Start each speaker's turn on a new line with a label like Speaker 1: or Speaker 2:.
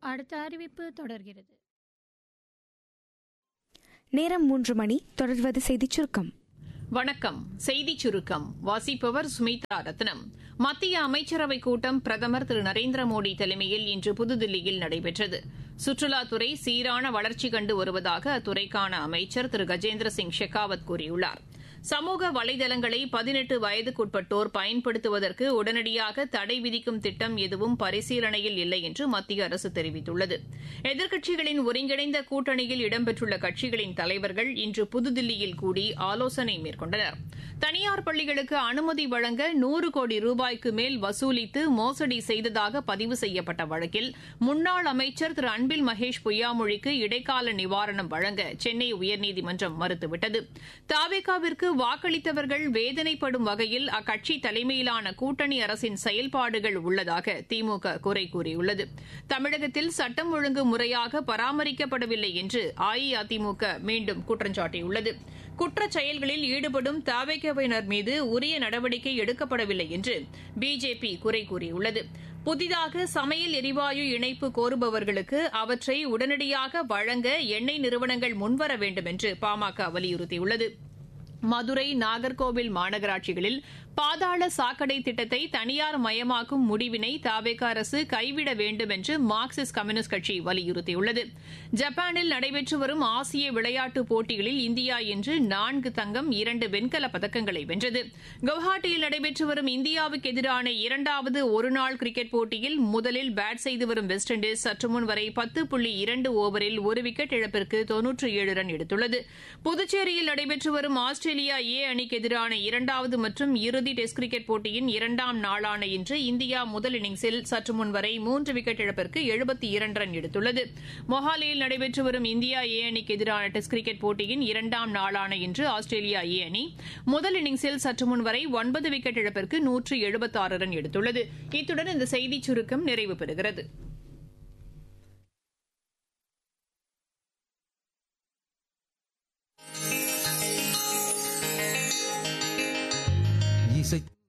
Speaker 1: அடுத்த அறிவிப்பு தொடர்கிறது
Speaker 2: நேரம் மூன்று மணி தொடர்வது செய்திச் சுருக்கம்
Speaker 3: வணக்கம் செய்திச் சுருக்கம் வாசிப்பவர் சுமித்ரா ரத்னம் மத்திய அமைச்சரவைக் கூட்டம் பிரதமர் திரு நரேந்திர மோடி தலைமையில் இன்று புதுதில்லியில் நடைபெற்றது சுற்றுலாத்துறை சீரான வளர்ச்சி கண்டு வருவதாக அத்துறைக்கான அமைச்சர் திரு கஜேந்திர சிங் ஷெகாவத் கூறியுள்ளார் சமூக வலைதளங்களை பதினெட்டு வயதுக்குட்பட்டோர் பயன்படுத்துவதற்கு உடனடியாக தடை விதிக்கும் திட்டம் எதுவும் பரிசீலனையில் இல்லை என்று மத்திய அரசு தெரிவித்துள்ளது எதிர்க்கட்சிகளின் ஒருங்கிணைந்த கூட்டணியில் இடம்பெற்றுள்ள கட்சிகளின் தலைவர்கள் இன்று புதுதில்லியில் கூடி ஆலோசனை மேற்கொண்டனர் தனியார் பள்ளிகளுக்கு அனுமதி வழங்க நூறு கோடி ரூபாய்க்கு மேல் வசூலித்து மோசடி செய்ததாக பதிவு செய்யப்பட்ட வழக்கில் முன்னாள் அமைச்சர் திரு அன்பில் மகேஷ் பொய்யாமொழிக்கு இடைக்கால நிவாரணம் வழங்க சென்னை உயர்நீதிமன்றம் மறுத்துவிட்டது தாவேகாவிற்கு வாக்களித்தவர்கள் வேதனைப்படும் வகையில் அக்கட்சி தலைமையிலான கூட்டணி அரசின் செயல்பாடுகள் உள்ளதாக திமுக குறை கூறியுள்ளது தமிழகத்தில் சட்டம் ஒழுங்கு முறையாக பராமரிக்கப்படவில்லை என்று அஇஅதிமுக மீண்டும் குற்றம் சாட்டியுள்ளது குற்றச் செயல்களில் ஈடுபடும் தாவேகவினர் மீது உரிய நடவடிக்கை எடுக்கப்படவில்லை என்று பிஜேபி குறை கூறியுள்ளது புதிதாக சமையல் எரிவாயு இணைப்பு கோருபவர்களுக்கு அவற்றை உடனடியாக வழங்க எண்ணெய் நிறுவனங்கள் முன்வர வேண்டும் என்று பாமக வலியுறுத்தியுள்ளது மதுரை நாகர்கோவில் மாநகராட்சிகளில் பாதாள சாக்கடை திட்டத்தை தனியார் மயமாக்கும் முடிவினை தாவேக அரசு கைவிட வேண்டும் என்று மார்க்சிஸ்ட் கம்யூனிஸ்ட் கட்சி வலியுறுத்தியுள்ளது ஜப்பானில் நடைபெற்று வரும் ஆசிய விளையாட்டுப் போட்டிகளில் இந்தியா இன்று நான்கு தங்கம் இரண்டு வெண்கலப் பதக்கங்களை வென்றது கவுஹாட்டியில் நடைபெற்று வரும் இந்தியாவுக்கு எதிரான இரண்டாவது ஒருநாள் கிரிக்கெட் போட்டியில் முதலில் பேட் செய்து வரும் வெஸ்ட் இண்டீஸ் சற்று முன் வரை பத்து புள்ளி இரண்டு ஓவரில் ஒரு விக்கெட் இழப்பிற்கு தொன்னூற்று ஏழு ரன் எடுத்துள்ளது புதுச்சேரியில் நடைபெற்று வரும் ஆஸ்திரேலியா ஏ அணிக்கு எதிரான இரண்டாவது மற்றும் இறுதி டெஸ்ட் கிரிக்கெட் போட்டியின் இரண்டாம் நாளான இன்று இந்தியா முதல் இன்னிங்ஸில் சற்று முன் வரை மூன்று விக்கெட் இழப்பிற்கு எழுபத்தி இரண்டு ரன் எடுத்துள்ளது மொஹாலியில் நடைபெற்று வரும் இந்தியா ஏ அணிக்கு எதிரான டெஸ்ட் கிரிக்கெட் போட்டியின் இரண்டாம் நாளான இன்று ஆஸ்திரேலியா ஏ அணி முதல் இன்னிங்ஸில் சற்று முன் வரை ஒன்பது விக்கெட் இழப்பிற்கு நூற்று எழுபத்தாறு ரன் எடுத்துள்ளது இத்துடன் இந்த செய்திச் சுருக்கம் நிறைவு பெறுகிறது
Speaker 4: இசை